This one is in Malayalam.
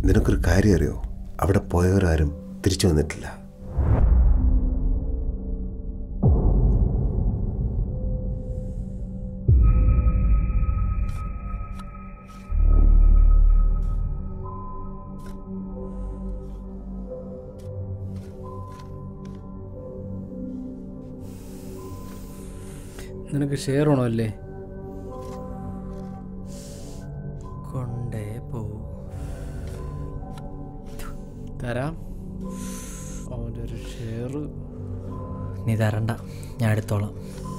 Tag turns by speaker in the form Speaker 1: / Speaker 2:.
Speaker 1: നിനക്കൊരു കാര്യം അറിയോ അവിടെ പോയവരാരും തിരിച്ചു വന്നിട്ടില്ല
Speaker 2: നിനക്ക് ഷെയർ ആണോ അല്ലേ
Speaker 3: കൊണ്ടേ പോവൂ
Speaker 2: തരാം അവൻ്റെ ഒരു ഷെയർ
Speaker 3: നീ തരണ്ട ഞാൻ എടുത്തോളാം